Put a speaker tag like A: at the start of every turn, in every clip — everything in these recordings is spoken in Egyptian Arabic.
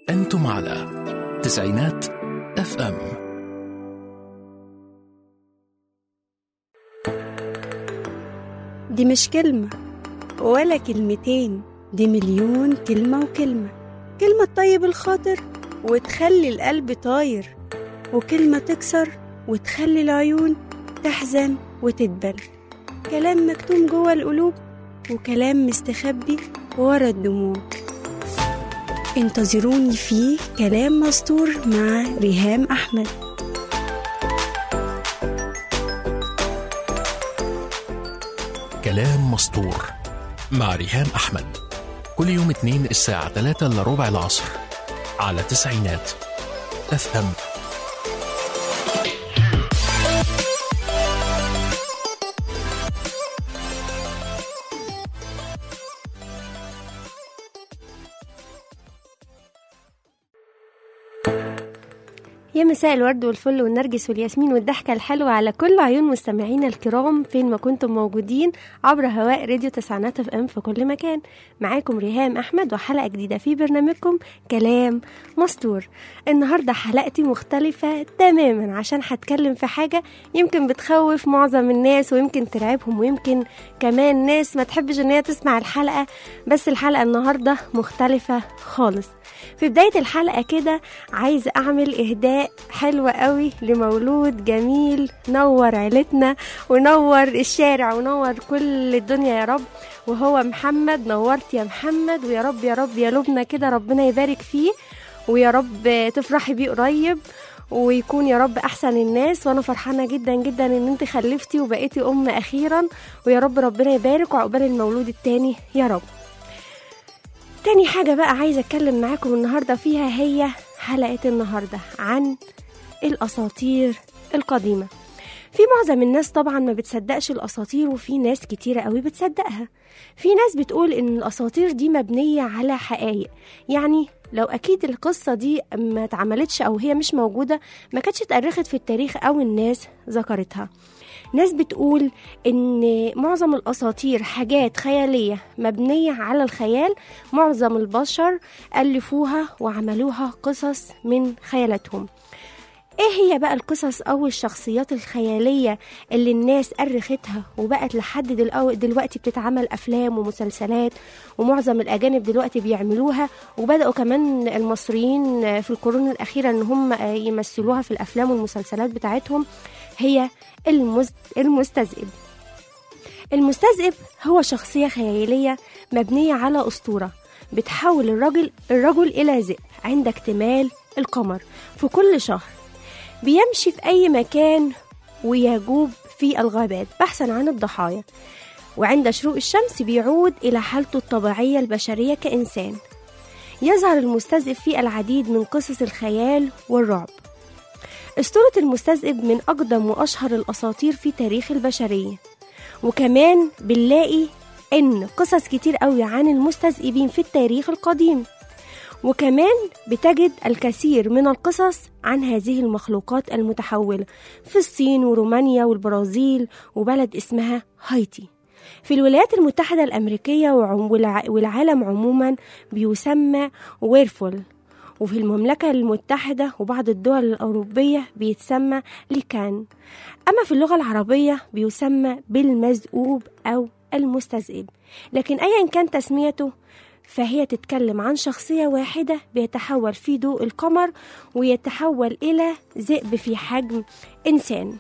A: أنتم على تسعينات اف ام
B: دي مش كلمة ولا كلمتين دي مليون كلمة وكلمة كلمة تطيب الخاطر وتخلي القلب طاير وكلمة تكسر وتخلي العيون تحزن وتدبل كلام مكتوم جوه القلوب وكلام مستخبي ورا الدموع انتظروني في كلام مستور مع ريهام أحمد
A: كلام مسطور مع ريهام أحمد كل يوم اثنين الساعة 3 إلا ربع العصر على تسعينات اف ام
C: يا مساء الورد والفل والنرجس والياسمين والضحكة الحلوة على كل عيون مستمعينا الكرام فين ما كنتم موجودين عبر هواء راديو تسعينات اف ام في كل مكان معاكم ريهام احمد وحلقة جديدة في برنامجكم كلام مستور النهاردة حلقتي مختلفة تماما عشان هتكلم في حاجة يمكن بتخوف معظم الناس ويمكن ترعبهم ويمكن كمان ناس ما تحبش ان هي تسمع الحلقة بس الحلقة النهاردة مختلفة خالص في بداية الحلقة كده عايزة أعمل إهداء حلو قوي لمولود جميل نور عيلتنا ونور الشارع ونور كل الدنيا يا رب وهو محمد نورت يا محمد ويا رب يا رب يا لبنى كده ربنا يبارك فيه ويا رب تفرحي بيه قريب ويكون يا رب احسن الناس وانا فرحانه جدا جدا ان انت خلفتي وبقيتي ام اخيرا ويا رب ربنا يبارك وعقبال المولود التاني يا رب تاني حاجة بقى عايزة أتكلم معاكم النهاردة فيها هي حلقة النهاردة عن الأساطير القديمة في معظم الناس طبعا ما بتصدقش الأساطير وفي ناس كتيرة قوي بتصدقها في ناس بتقول إن الأساطير دي مبنية على حقائق يعني لو أكيد القصة دي ما اتعملتش أو هي مش موجودة ما كانتش اتأرخت في التاريخ أو الناس ذكرتها ناس بتقول ان معظم الاساطير حاجات خياليه مبنيه على الخيال معظم البشر الفوها وعملوها قصص من خيالاتهم ايه هي بقى القصص او الشخصيات الخياليه اللي الناس أرختها وبقت لحد دلو- دلوقتي بتتعمل افلام ومسلسلات ومعظم الاجانب دلوقتي بيعملوها وبداوا كمان المصريين في القرون الاخيره ان هم يمثلوها في الافلام والمسلسلات بتاعتهم هي المز... المستذئب المستذئب هو شخصية خيالية مبنية على أسطورة بتحول الرجل الرجل إلى ذئب عند اكتمال القمر في كل شهر بيمشي في أي مكان ويجوب في الغابات بحثا عن الضحايا وعند شروق الشمس بيعود إلى حالته الطبيعية البشرية كإنسان يظهر المستذئب في العديد من قصص الخيال والرعب أسطورة المستذئب من أقدم وأشهر الأساطير في تاريخ البشرية وكمان بنلاقي إن قصص كتير قوي عن المستذئبين في التاريخ القديم وكمان بتجد الكثير من القصص عن هذه المخلوقات المتحولة في الصين ورومانيا والبرازيل وبلد اسمها هايتي في الولايات المتحدة الأمريكية وعم- والع- والعالم عموما بيسمى ويرفول وفي المملكة المتحدة وبعض الدول الأوروبية بيتسمى ليكان أما في اللغة العربية بيسمى بالمزقوب أو المستذئب لكن أيا كان تسميته فهي تتكلم عن شخصية واحدة بيتحول في ضوء القمر ويتحول إلى ذئب في حجم إنسان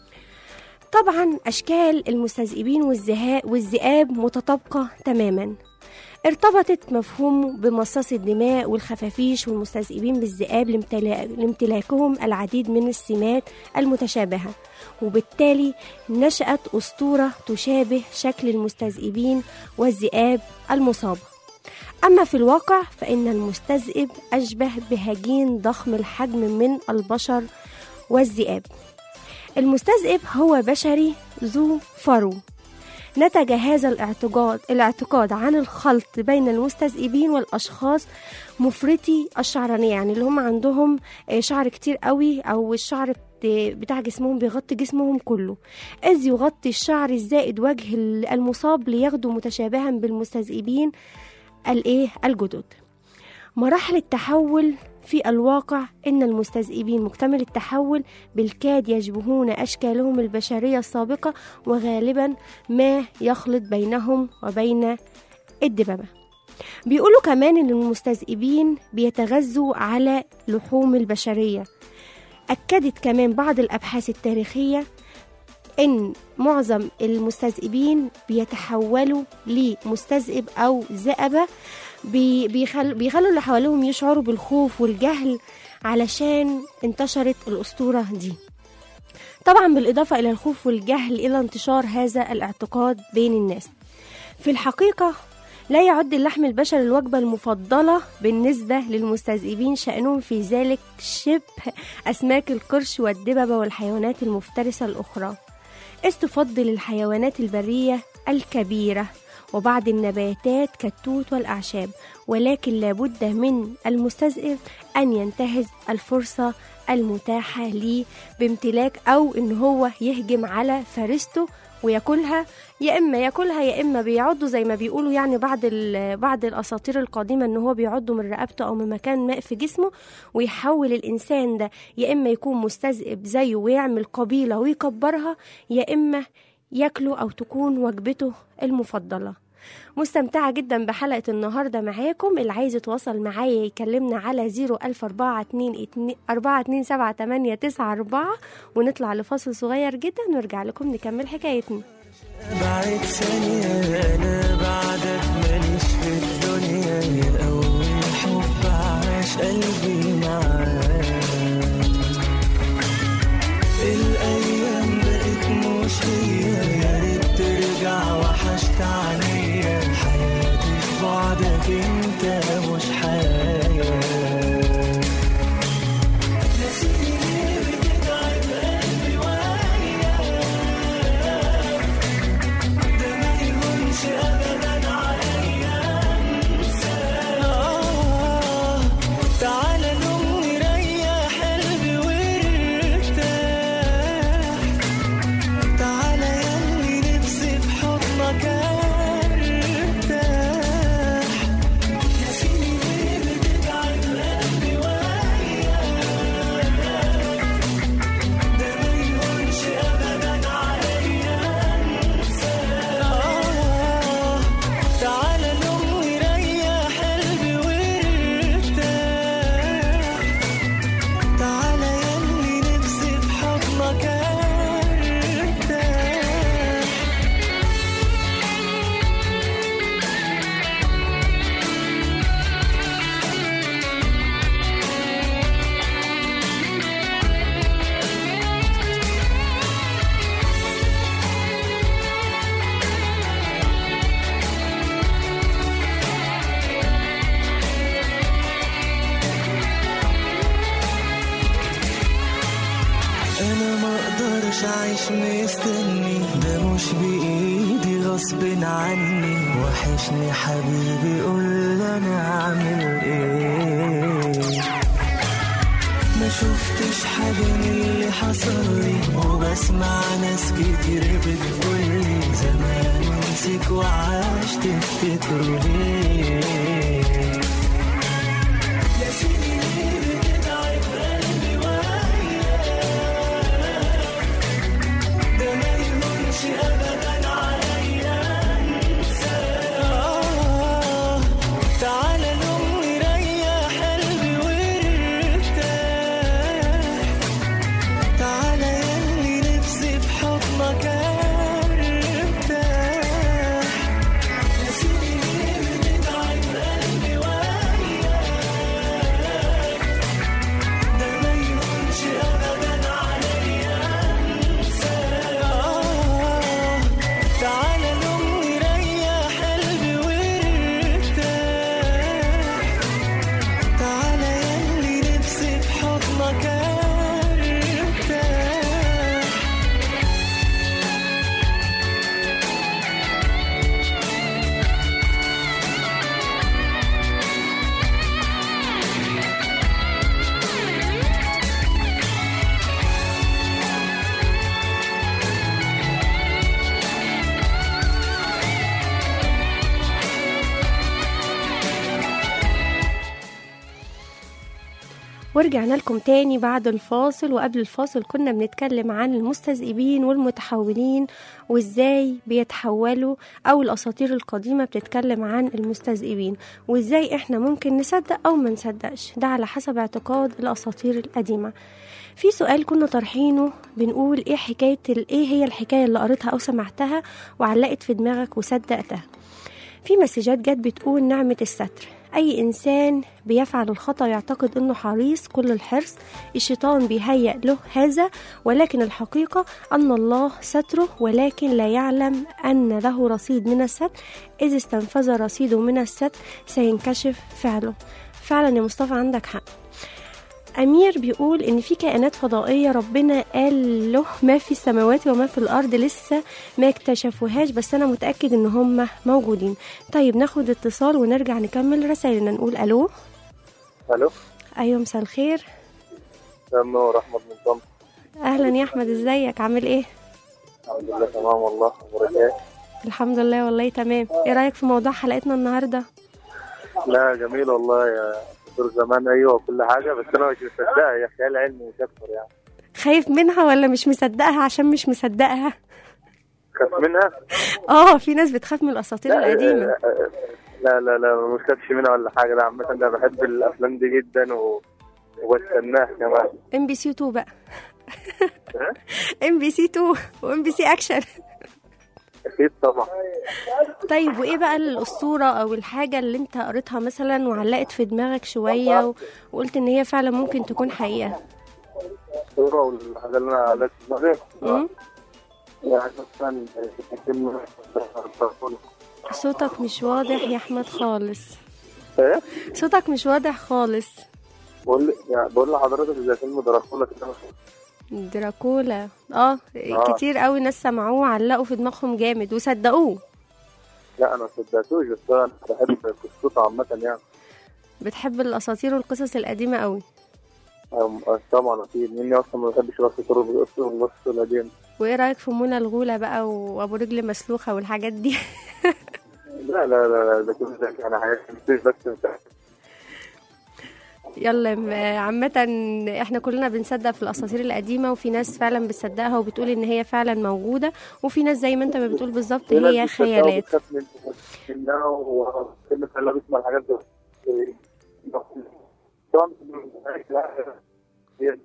C: طبعا أشكال المستذئبين والزهاء والذئاب متطابقة تماما ارتبطت مفهومه بمصاص الدماء والخفافيش والمستذئبين بالذئاب لامتلا- لامتلاكهم العديد من السمات المتشابهة وبالتالي نشأت أسطورة تشابه شكل المستذئبين والذئاب المصابة أما في الواقع فإن المستذئب أشبه بهجين ضخم الحجم من البشر والذئاب المستذئب هو بشري ذو فرو نتج هذا الاعتقاد الاعتقاد عن الخلط بين المستذئبين والاشخاص مفرطي الشعرانيه يعني اللي هم عندهم آه، شعر كتير قوي او الشعر بت- بتاع جسمهم بيغطي جسمهم كله إذ يغطي الشعر الزائد وجه المصاب ليغدو متشابها بالمستذئبين الايه الجدد مراحل التحول في الواقع إن المستذئبين مكتمل التحول بالكاد يشبهون أشكالهم البشرية السابقة وغالبا ما يخلط بينهم وبين الدببة بيقولوا كمان إن المستذئبين بيتغذوا على لحوم البشرية أكدت كمان بعض الأبحاث التاريخية إن معظم المستذئبين بيتحولوا لمستذئب أو ذئبة بي- بيخل بيخلوا اللي حواليهم يشعروا بالخوف والجهل علشان انتشرت الأسطورة دي طبعا بالإضافة إلى الخوف والجهل إلى انتشار هذا الاعتقاد بين الناس في الحقيقة لا يعد اللحم البشري الوجبة المفضلة بالنسبة للمستذئبين شأنهم في ذلك شبه أسماك القرش والدببة والحيوانات المفترسة الأخرى إذ تفضل الحيوانات البرية الكبيرة وبعض النباتات كالتوت والأعشاب ولكن لابد من المستذئب أن ينتهز الفرصة المتاحة ليه بامتلاك أو إن هو يهجم على فريسته وياكلها يا اما ياكلها يا اما بيعضوا زي ما بيقولوا يعني بعض ال- بعض الاساطير القديمه ان هو بيعضوا من رقبته او من مكان ما في جسمه ويحول الانسان ده يا اما يكون مستذئب زيه ويعمل قبيله ويكبرها يا اما ياكله او تكون وجبته المفضله مستمتعة جدا بحلقة النهاردة معاكم اللي عايز يتواصل معايا يكلمنا على 01427 ونطلع لفاصل صغير جدا ونرجع لكم نكمل حكايتنا
D: بعد ثانية أنا بعدك ماليش في الدنيا يا أول حب عاش قلبي معاك الأيام بقت مش هي يا ريت ترجع وحشت عليا حياتي في بعدك أنت مش حياة نسيني ليه بتتعب قلبي وياك ده ما يهونش ابدا عليا انساه تعالى نقوم نريح قلبي وارتاح تعالى ياللي نفسي في حضنك ارتاح نسيني ليه بتتعب قلبي وياك ده ما يهونش ابدا عليا آه، تعالى نقوم نريح قلبي وارتاح تعالى ياللي نفسي في حضنك ارتاح انا ما اقدرش اعيش مستني ده مش بايدي غصب عني وحشني حبيبي قول انا اعمل ايه ما شفتش حاجة من اللي حصل لي وبسمع ناس كتير بتقولي زمان نسيك وعاش تفتكروا ليه يا سيدي ليه بتتعب قلبي وياك ده ما يهونش ابدا عليا انساه تعالى نقوم نريح قلبي وارتاح تعالى ياللي نفسي في حضنك ارتاح يا سيدي ليه بتتعب
C: ورجعنا لكم تاني بعد الفاصل وقبل الفاصل كنا بنتكلم عن المستذئبين والمتحولين وازاي بيتحولوا او الاساطير القديمة بتتكلم عن المستذئبين وازاي احنا ممكن نصدق او ما نصدقش ده على حسب اعتقاد الاساطير القديمة في سؤال كنا طرحينه بنقول ايه حكاية ال- ايه هي الحكاية اللي قريتها او سمعتها وعلقت في دماغك وصدقتها في مسجات جت بتقول نعمة الستر أي إنسان بيفعل الخطأ يعتقد أنه حريص كل الحرص الشيطان بيهيأ له هذا ولكن الحقيقة أن الله ستره ولكن لا يعلم أن له رصيد من الستر إذ استنفذ رصيده من الستر سينكشف فعله فعلا يا مصطفى عندك حق أمير بيقول إن في كائنات فضائية ربنا قال له ما في السماوات وما في الأرض لسه ما اكتشفوهاش بس أنا متأكد إن هم موجودين طيب ناخد اتصال ونرجع نكمل رسائلنا نقول ألو
E: الو
C: أيوة مساء الخير
E: تمام ورحمة من طنطا
C: أهلا يا أحمد إزيك عامل إيه
E: الحمد لله تمام والله اخبارك ايه؟
C: الحمد لله والله تمام إيه رأيك في موضوع حلقتنا النهاردة
E: لا جميل والله يا دكتور زمان ايوه وكل حاجة بس انا مش مصدقها هي خيال علمي مش اكتر يعني
C: خايف منها ولا مش مصدقها عشان مش مصدقها
E: خاف منها؟
C: اه في ناس بتخاف من الأساطير القديمة
E: آه، آه، لا لا لا ما خافش منها ولا حاجة لا عامة انا بحب الافلام دي جدا و... وبستناها كمان
C: ام بي سي 2 بقى
E: إيه؟
C: ام بي سي 2 وام بي سي اكشن
E: اكيد طبعا
C: طيب وايه بقى الاسطوره او الحاجه اللي انت قريتها مثلا وعلقت في دماغك شويه و- وقلت ان هي فعلا ممكن تكون حقيقه
E: الصورة والحاجة اللي انا علقت في دماغي
C: مم؟
E: يعني مثلا فيلم
C: صوتك مش واضح يا احمد خالص
E: ايه؟
C: صوتك مش واضح خالص
E: بقول يعني بقول لحضرتك زي فيلم دراكولا كده
C: دراكولا اه كتير قوي ناس سمعوه وعلقوا في دماغهم جامد وصدقوه
E: لا انا ما صدقتوش بس انا بحب قصته عامة يعني
C: بتحب الاساطير والقصص القديمه قوي
E: أم- طبعا اكيد مني اصلا ما بحبش راس الطرق بالقصه والقصه القديمه
C: وايه رايك في منى الغوله بقى وابو رجل مسلوخه والحاجات دي
E: لا لا لا لا ده كل ده انا حاجات كتير بس انت
C: يلا م- عامة احنا كلنا بنصدق في الاساطير القديمة وفي ناس فعلا بتصدقها وبتقول ان هي فعلا موجودة وفي ناس زي ما انت ما بتقول بالظبط
E: في ناس
C: هي
E: بتصدق
C: خيالات
E: وبتخاف من- منها وكلمة الله بيسمع الحاجات دي طبعا هي-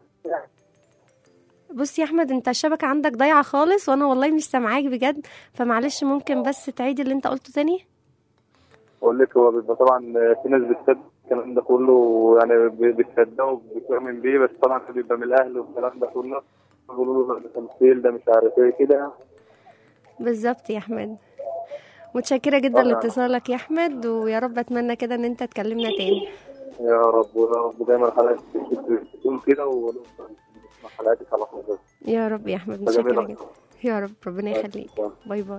C: بص يا احمد انت الشبكة عندك ضايعة خالص وانا والله مش سامعاك بجد فمعلش ممكن بس تعيد اللي انت قلته تاني
E: بقول لك هو بيبقى طبعا في ناس بتصدق الكلام ده كله يعني بتصدقه وبتؤمن بيه بس طبعا بيبقى من الاهل والكلام ده كله بيقولوا له ده تمثيل ده مش عارف ايه كده
C: بالظبط يا احمد متشكرة جدا
E: طبعا.
C: لاتصالك يا احمد ويا رب اتمنى كده ان انت تكلمنا تاني
E: يا رب ويا رب دايما حلقاتك تكون كده ونوصل حلقاتك على خير
C: يا رب يا احمد متشكرة
E: جميل
C: جدا يا رب ربنا يخليك باي باي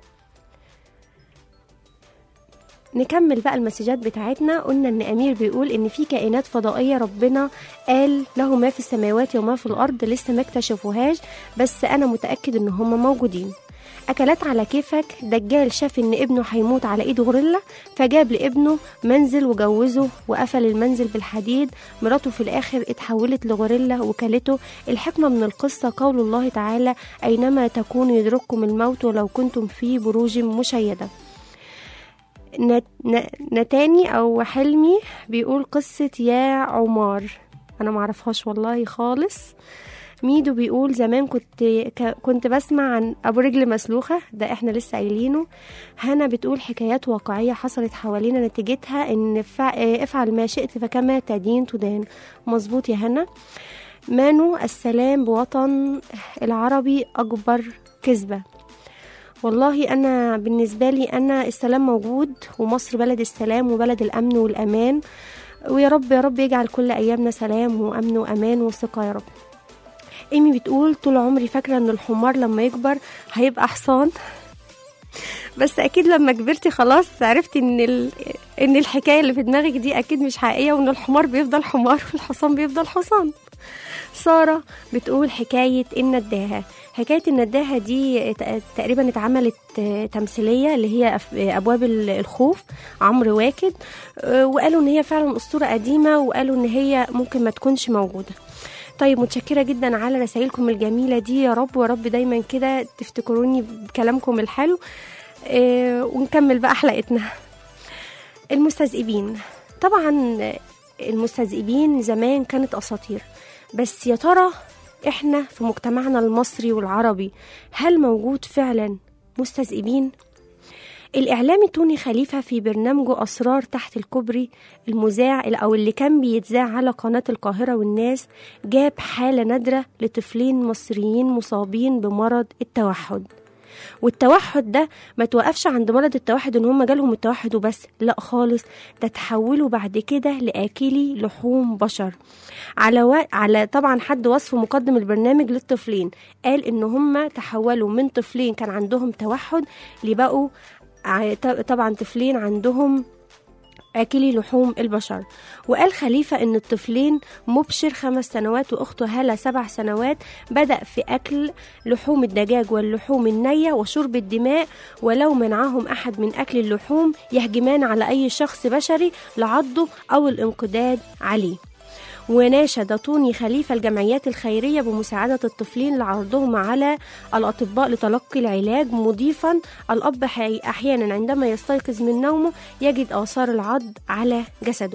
C: نكمل بقى المسجات بتاعتنا قلنا ان امير بيقول ان في كائنات فضائيه ربنا قال له ما في السماوات وما في الارض لسه ما اكتشفوهاش بس انا متاكد ان هم موجودين اكلات على كيفك دجال شاف ان ابنه هيموت على ايد غوريلا فجاب لابنه منزل وجوزه وقفل المنزل بالحديد مراته في الاخر اتحولت لغوريلا وكلته الحكمه من القصه قول الله تعالى اينما تكونوا يدرككم الموت ولو كنتم في بروج مشيده نت- ن- نتاني او حلمي بيقول قصة يا عمار انا معرفهاش والله خالص ميدو بيقول زمان كنت ك- كنت بسمع عن ابو رجل مسلوخه ده احنا لسه قايلينه هنا بتقول حكايات واقعيه حصلت حوالينا نتيجتها ان فع- افعل ما شئت فكما تدين تدان مظبوط يا هنا مانو السلام بوطن العربي اكبر كذبه والله انا بالنسبه لي انا السلام موجود ومصر بلد السلام وبلد الامن والامان ويا رب يا رب يجعل كل ايامنا سلام وامن وامان وثقه يا رب ايمي بتقول طول عمري فاكره ان الحمار لما يكبر هيبقى حصان بس اكيد لما كبرتي خلاص عرفتي ان ال... ان الحكايه اللي في دماغك دي اكيد مش حقيقيه وان الحمار بيفضل حمار والحصان بيفضل حصان سارة بتقول حكاية النداهة حكاية النداهة دي ت- تقريبا اتعملت آه، تمثيلية اللي هي أف- أبواب ال- الخوف عمرو واكد آه، وقالوا إن هي فعلا أسطورة قديمة وقالوا إن هي ممكن ما تكونش موجودة طيب متشكرة جدا على رسائلكم الجميلة دي يا رب ورب دايما كده تفتكروني بكلامكم الحلو آه، ونكمل بقى حلقتنا المستذئبين طبعا المستذئبين زمان كانت أساطير بس يا ترى احنا في مجتمعنا المصري والعربي هل موجود فعلا مستذئبين؟ الإعلامي توني خليفة في برنامجه أسرار تحت الكوبري المذاع أو اللي كان بيتذاع على قناة القاهرة والناس جاب حالة نادرة لطفلين مصريين مصابين بمرض التوحد والتوحد ده ما توقفش عند مرض التوحد ان هم جالهم التوحد وبس لا خالص ده تحولوا بعد كده لاكلي لحوم بشر على و... على طبعا حد وصف مقدم البرنامج للطفلين قال ان هم تحولوا من طفلين كان عندهم توحد لبقوا ع- ط- طبعا طفلين عندهم آكلي لحوم البشر وقال خليفة إن الطفلين مبشر خمس سنوات وأخته هالة سبع سنوات بدأ في أكل لحوم الدجاج واللحوم النية وشرب الدماء ولو منعهم أحد من أكل اللحوم يهجمان على أي شخص بشري لعضه أو الانقضاض عليه وناشد توني خليفة الجمعيات الخيرية بمساعدة الطفلين لعرضهم على الأطباء لتلقي العلاج مضيفا الأب حي- أحيانا عندما يستيقظ من نومه يجد آثار العض على جسده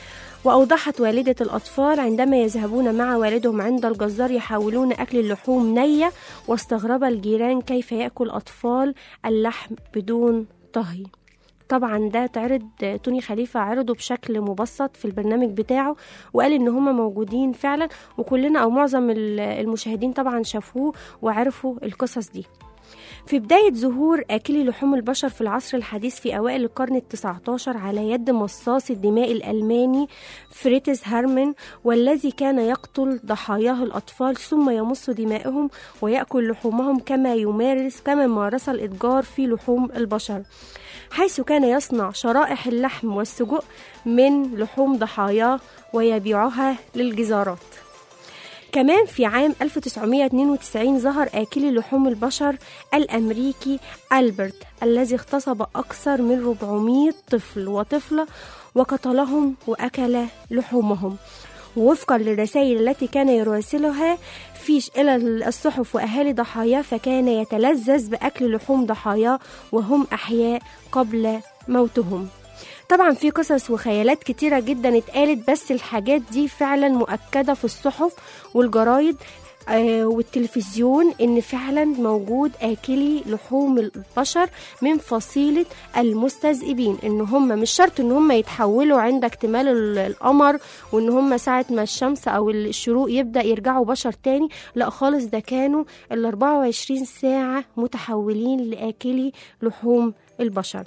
C: وأوضحت والدة الأطفال عندما يذهبون مع والدهم عند الجزار يحاولون أكل اللحوم نية واستغرب الجيران كيف يأكل أطفال اللحم بدون طهي طبعا ده تعرض توني خليفة عرضه بشكل مبسط في البرنامج بتاعه وقال ان هما موجودين فعلا وكلنا او معظم ال- المشاهدين طبعا شافوه وعرفوا القصص دي في بداية ظهور آكلي لحوم البشر في العصر الحديث في أوائل القرن التسعة عشر على يد مصاص الدماء الألماني فريتز هارمن والذي كان يقتل ضحاياه الأطفال ثم يمص دمائهم ويأكل لحومهم كما يمارس كما مارس الإتجار في لحوم البشر حيث كان يصنع شرائح اللحم والسجق من لحوم ضحاياه ويبيعها للجزارات كمان في عام 1992 ظهر آكلي لحوم البشر الأمريكي ألبرت الذي اغتصب أكثر من 400 طفل وطفلة وقتلهم وأكل لحومهم ووفقا للرسائل التي كان يراسلها فيش إلى الصحف وأهالي ضحاياه فكان يتلذذ بأكل لحوم ضحاياه وهم أحياء قبل موتهم طبعا في قصص وخيالات كتيرة جدا اتقالت بس الحاجات دي فعلا مؤكدة في الصحف والجرايد آه، والتلفزيون ان فعلا موجود اكلي لحوم البشر من فصيله المستذئبين ان هم مش شرط ان هم يتحولوا عند اكتمال ال- القمر وان هم ساعه ما الشمس او الشروق يبدا يرجعوا بشر تاني لا خالص ده كانوا ال 24 ساعه متحولين لاكلي لحوم البشر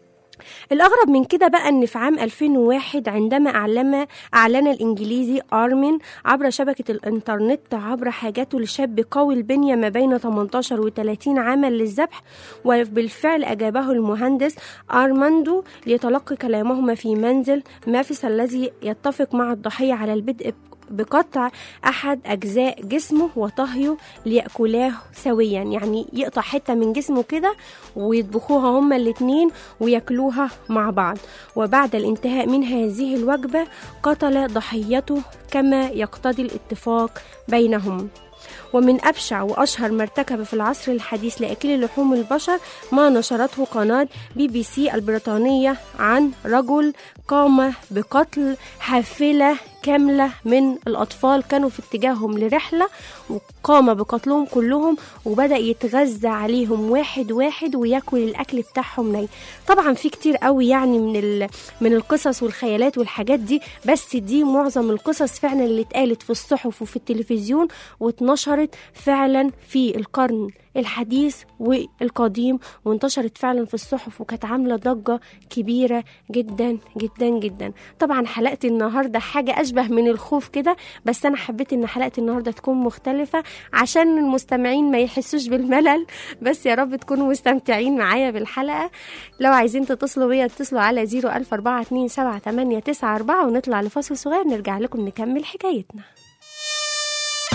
C: الأغرب من كده بقى إن في عام 2001 عندما أعلن أعلن الإنجليزي آرمين عبر شبكة الإنترنت عبر حاجته لشاب قوي البنية ما بين 18 و 30 عاما للذبح وبالفعل أجابه المهندس آرماندو ليتلقي كلامهما في منزل مافيس الذي يتفق مع الضحية على البدء بقطع أحد أجزاء جسمه وطهيه ليأكلاه سويا يعني يقطع حتة من جسمه كده ويطبخوها هما الاتنين وياكلوها مع بعض وبعد الانتهاء من هذه الوجبة قتل ضحيته كما يقتضي الاتفاق بينهم ومن أبشع وأشهر ما ارتكب في العصر الحديث لأكل لحوم البشر ما نشرته قناة بي بي سي البريطانية عن رجل قام بقتل حافلة كاملة من الأطفال كانوا في اتجاههم لرحلة وقام بقتلهم كلهم وبدأ يتغذى عليهم واحد واحد وياكل الأكل بتاعهم ني طبعا في كتير قوي يعني من ال... من القصص والخيالات والحاجات دي بس دي معظم القصص فعلا اللي اتقالت في الصحف وفي التلفزيون واتنشرت فعلا في القرن الحديث والقديم وانتشرت فعلا في الصحف وكانت عامله ضجه كبيره جدا جدا جدا طبعا حلقه النهارده حاجه اشبه من الخوف كده بس انا حبيت ان حلقه النهارده تكون مختلفه عشان المستمعين ما يحسوش بالملل بس يا رب تكونوا مستمتعين معايا بالحلقه لو عايزين تتصلوا بيا اتصلوا على 004278994 ونطلع لفاصل صغير نرجع لكم نكمل حكايتنا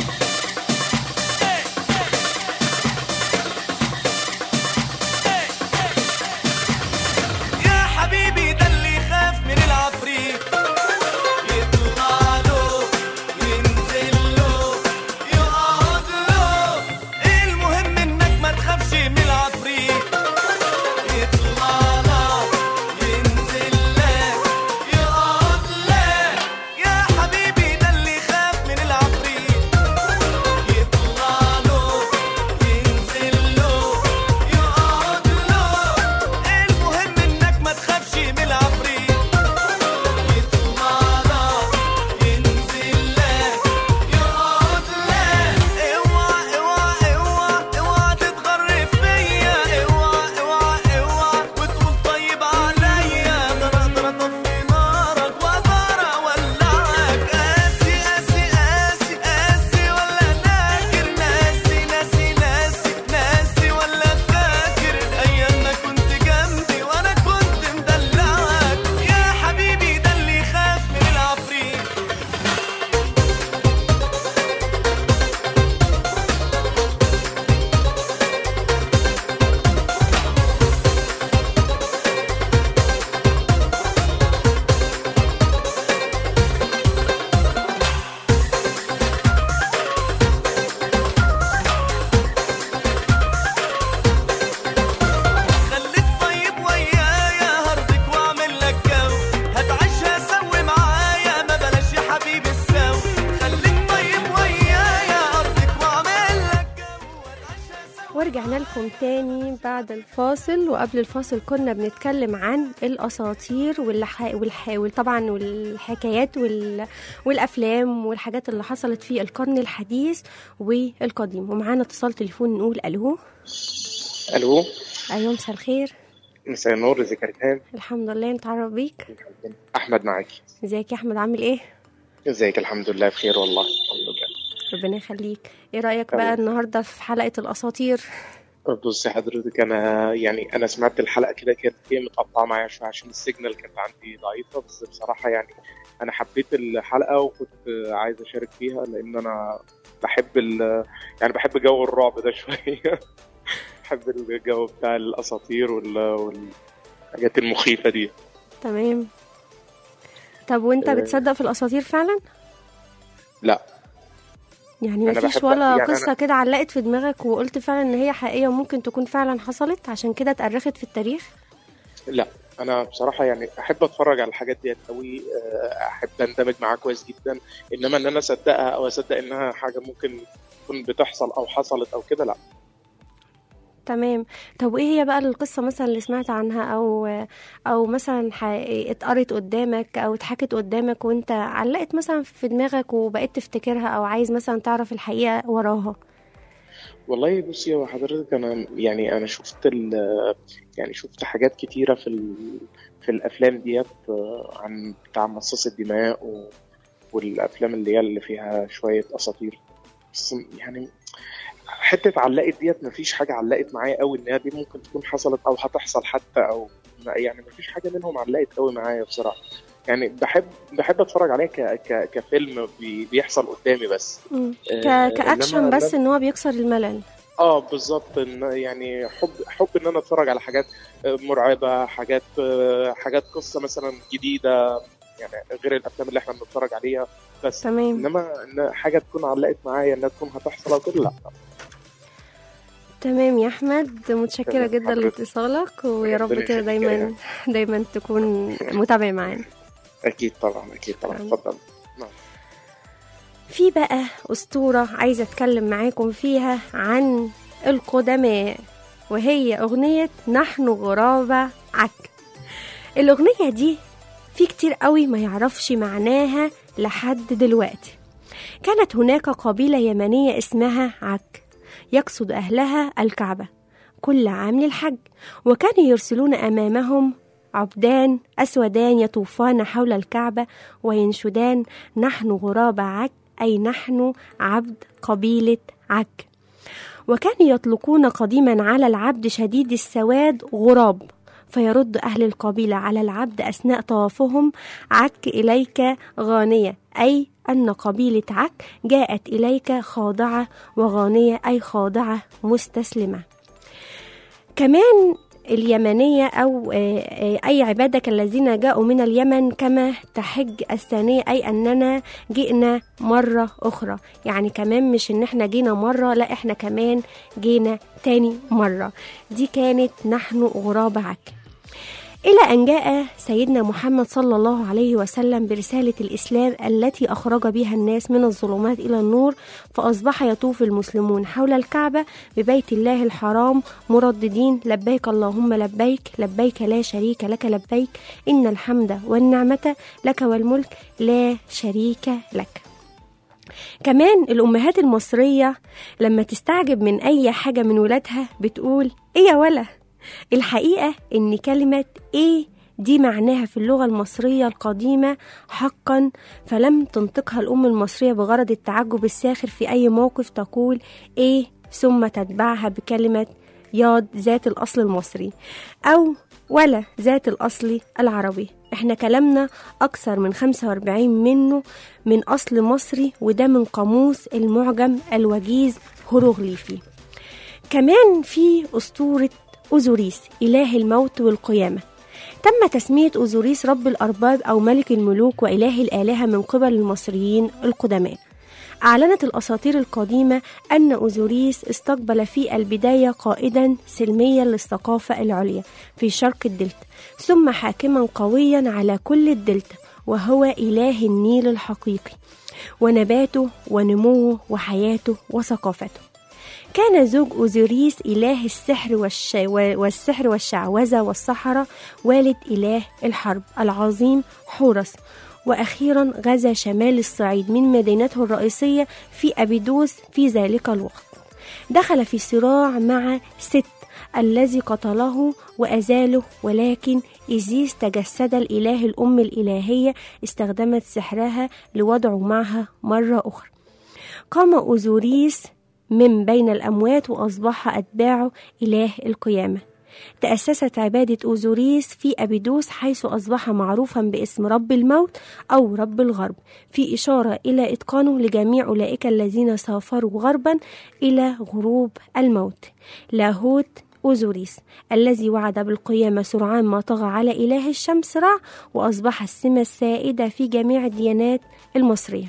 C: ورجعنا لكم تاني بعد الفاصل وقبل الفاصل كنا بنتكلم عن الأساطير والح... والح... طبعا والحكايات وال... والأفلام والحاجات اللي حصلت في القرن الحديث والقديم ومعانا اتصال تليفون نقول ألو
F: الو
C: أيوة مساء الخير
F: مساء النور ازيك يا ريهام
C: الحمد لله نتعرف بيك
F: احمد معاكي
C: ازيك يا أحمد عامل إيه؟
F: ازيك الحمد لله بخير والله الحمد لله
C: ربنا يخليك ايه رأيك بقى النهاردة في حلقة الأساطير
F: بصي حضرتك انا يعني انا سمعت الحلقه كده كانت هي متقطعه معايا شويه عشان السيجنال كانت عندي ضعيفه بس بصراحه يعني انا حبيت الحلقه وكنت عايز اشارك فيها لان انا بحب ال يعني بحب جو الرعب ده شويه بحب الجو بتاع الاساطير وال والحاجات المخيفه دي
C: تمام طب وانت
F: آه.
C: بتصدق في الأساطير فعلا؟
F: لا
C: يعني
F: أنا
C: مفيش
F: بحب-
C: ولا
F: يعني
C: قصة
F: أنا-
C: كده علقت في دماغك وقلت فعلا ان هي حقيقية وممكن تكون فعلا حصلت عشان كده اتأرخت في التاريخ
F: لا انا بصراحه يعني احب اتفرج على الحاجات ديت قوي احب اندمج معاها كويس جدا انما ان انا اصدقها او اصدق انها حاجه ممكن تكون بتحصل او حصلت او كده لا
C: تمام طب وايه هي بقى القصة مثلا اللي سمعت عنها او او مثلا ح- اتقرت قدامك او اتحكت قدامك وانت علقت مثلا في دماغك وبقيت تفتكرها او عايز مثلا تعرف الحقيقة وراها
F: والله بصي يا حضرتك انا يعني انا شفت ال يعني شفت حاجات كتيره في ال في الافلام ديت آه، عن بتاع مصاص الدماء و والافلام اللي هي اللي فيها شويه اساطير بس يعني حته علقت ديت مفيش حاجه علقت معايا قوي ان هي دي ممكن تكون حصلت او هتحصل حتى او يعني مفيش حاجه منهم علقت قوي معايا بصراحه يعني بحب بحب اتفرج عليها ك ك كفيلم بي بيحصل قدامي بس
C: مم.
F: آه،
C: ك... كأكشن
F: إنما-
C: بس ان هو بيكسر الملل
F: اه بالظبط إن يعني حب حب ان انا اتفرج على حاجات آه، مرعبه حاجات آه، حاجات قصه مثلا جديده يعني غير الافلام اللي احنا بنتفرج عليها بس
C: تمام
F: انما ان حاجه تكون علقت معايا انها تكون هتحصل او كده لا
C: تمام يا احمد متشكره
F: تمام،
C: جدا
F: حضرتك.
C: لاتصالك ويا رب
F: ربنا
C: كده
F: يخليك يا
C: دايما
F: إيهاب.
C: دايما تكون متابع معانا
F: اكيد طبعا اكيد طبعا
C: شكراً.
F: اتفضل
C: في بقى أسطورة عايزة أتكلم معاكم فيها عن القدماء وهي أغنية نحن غرابة عك الأغنية دي في كتير قوي ما يعرفش معناها لحد دلوقتي كانت هناك قبيلة يمنية اسمها عك يقصد أهلها الكعبة كل عام للحج وكانوا يرسلون أمامهم عبدان أسودان يطوفان حول الكعبة وينشدان نحن غراب عك أي نحن عبد قبيلة عك وكانوا يطلقون قديما على العبد شديد السواد غراب فيرد أهل القبيلة على العبد أثناء طوافهم عك إليك غانية أي أن قبيلة عك جاءت إليك خاضعة وغانية أي خاضعة مستسلمة كمان اليمنية أو آه، آه، أي عبادة كالذين جاءوا من اليمن كما تحج الثانية أي أننا جئنا مرة أخرى يعني كمان مش إن إحنا جينا مرة لا إحنا كمان جينا تاني مرة دي كانت نحن غراب عك إلى أن جاء سيدنا محمد صلى الله عليه وسلم برسالة الإسلام التي أخرج بها الناس من الظلمات إلى النور فأصبح يطوف المسلمون حول الكعبة ببيت الله الحرام مرددين لبيك اللهم لبيك لبيك لا شريك لك لبيك إن الحمد والنعمة لك والملك لا شريك لك كمان الأمهات المصرية لما تستعجب من أي حاجة من ولادها بتقول إيه يا ولا الحقيقة إن كلمة إيه دي معناها في اللغة المصرية القديمة حقا فلم تنطقها الأم المصرية بغرض التعجب الساخر في أي موقف تقول إيه ثم تتبعها بكلمة ياض ذات الأصل المصري أو ولا ذات الأصل العربي احنا كلامنا أكثر من 45 منه من أصل مصري وده من قاموس المعجم الوجيز هيروغليفي كمان في أسطورة أوزوريس إله الموت والقيامة تم تسمية أوزوريس رب الأرباب أو ملك الملوك وإله الآلهة من قبل المصريين القدماء أعلنت الأساطير القديمة أن أوزوريس استقبل في البداية قائدا سلميا للثقافة العليا في شرق الدلتا ثم حاكما قويا على كل الدلتا وهو إله النيل الحقيقي ونباته ونموه وحياته وثقافته كان زوج أوزوريس إله السحر والش... والسحر والشعوذة والسحرة والد إله الحرب العظيم حورس وأخيرا غزا شمال الصعيد من مدينته الرئيسية في أبيدوس في ذلك الوقت دخل في صراع مع ست الذي قتله وأزاله ولكن إيزيس تجسد الإله الأم الإلهية استخدمت سحرها لوضعه معها مرة أخرى قام أوزوريس من بين الأموات وأصبح أتباعه إله القيامة تأسست عبادة أوزوريس في أبيدوس حيث أصبح معروفا باسم رب الموت أو رب الغرب في إشارة إلى إتقانه لجميع أولئك الذين سافروا غربا إلى غروب الموت لاهوت أوزوريس الذي وعد بالقيامة سرعان ما طغى على إله الشمس رع وأصبح السمة السائدة في جميع الديانات المصرية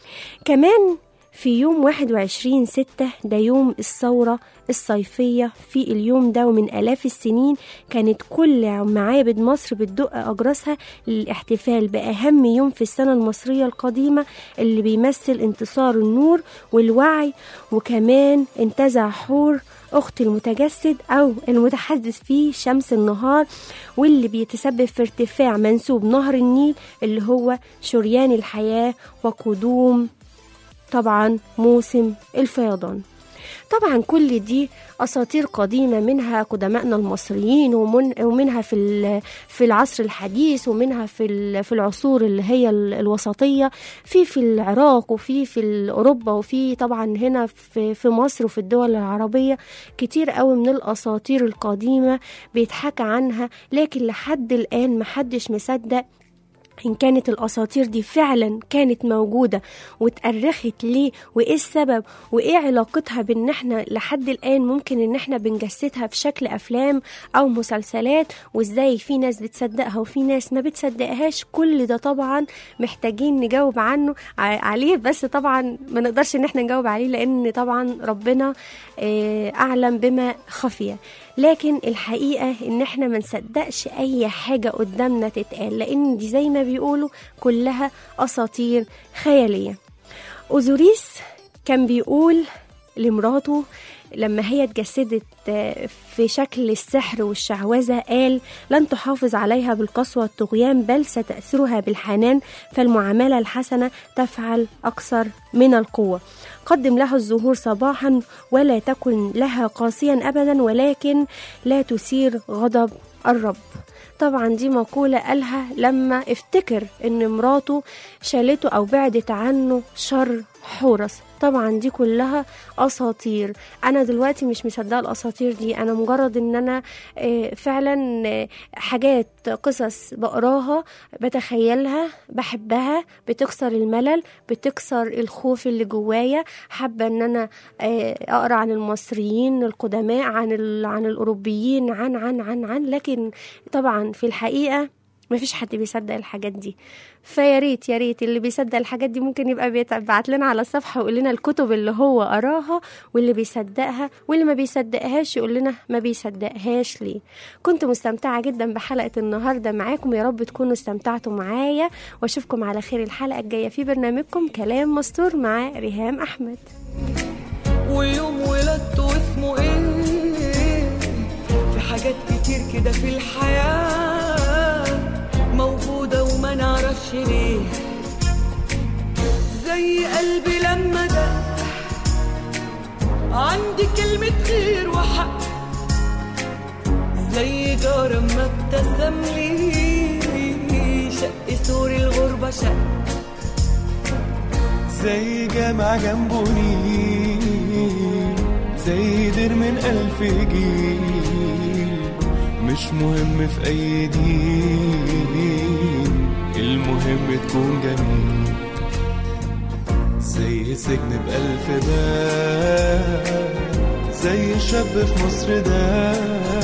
C: كمان في يوم 21 ستة ده يوم الثورة الصيفية في اليوم ده ومن آلاف السنين كانت كل معابد مصر بتدق أجراسها للاحتفال بأهم يوم في السنة المصرية القديمة اللي بيمثل انتصار النور والوعي وكمان انتزع حور أخت المتجسد أو المتحدث فيه شمس النهار واللي بيتسبب في ارتفاع منسوب نهر النيل اللي هو شريان الحياة وقدوم طبعا موسم الفيضان طبعا كل دي اساطير قديمه منها قدمائنا المصريين ومن ومنها في ال- في العصر الحديث ومنها في ال- في العصور اللي هي ال- الوسطيه في في العراق وفي في اوروبا وفي طبعا هنا في في مصر وفي الدول العربيه كتير قوي من الاساطير القديمه بيتحكى عنها لكن لحد الان محدش مصدق إن كانت الأساطير دي فعلا كانت موجودة واتأرخت ليه وإيه السبب وإيه علاقتها بإن إحنا لحد الآن ممكن إن إحنا بنجسدها في شكل أفلام أو مسلسلات وإزاي في ناس بتصدقها وفي ناس ما بتصدقهاش كل ده طبعا محتاجين نجاوب عنه ع- عليه بس طبعا ما نقدرش إن إحنا نجاوب عليه لأن طبعا ربنا آه، أعلم بما خفي لكن الحقيقة إن إحنا ما نصدقش أي حاجة قدامنا تتقال لأن دي زي ما بيقولوا كلها أساطير خيالية أوزوريس كان بيقول لمراته لما هي اتجسدت آه، في شكل السحر والشعوذة قال لن تحافظ عليها بالقسوة والطغيان بل ستأثرها بالحنان فالمعاملة الحسنة تفعل أكثر من القوة قدم له الزهور صباحا ولا تكن لها قاسيا أبدا ولكن لا تثير غضب الرب طبعا دي مقولة قالها لما افتكر ان مراته شالته او بعدت عنه شر حورس طبعا دي كلها اساطير انا دلوقتي مش مصدقه الاساطير دي انا مجرد ان انا آه، فعلا آه، حاجات قصص بقراها بتخيلها بحبها بتكسر الملل بتكسر الخوف اللي جوايا حابه ان انا آه، اقرا عن المصريين القدماء عن ال- عن الاوروبيين عن عن عن عن لكن طبعا في الحقيقه مفيش حد بيصدق الحاجات دي فيا ريت يا ريت اللي بيصدق الحاجات دي ممكن يبقى بيبعت لنا على الصفحه ويقول لنا الكتب اللي هو قراها واللي بيصدقها واللي ما بيصدقهاش يقول لنا ما بيصدقهاش ليه كنت مستمتعه جدا بحلقه النهارده معاكم يا رب تكونوا استمتعتوا معايا واشوفكم على خير الحلقه الجايه في برنامجكم كلام مستور مع ريهام احمد
D: ويوم ولادته اسمه ايه في حاجات كتير كده في الحياة موجودة وما نعرفش ليه زي قلبي لما ده عندي كلمة خير وحق زي جار ما ابتسم لي شق سور الغربة شق
G: زي جامع جنبه نيل زي دير من ألف جيل مش مهم في أي دين المهم تكون جميل زي سجن بألف باب زي شاب في مصر ده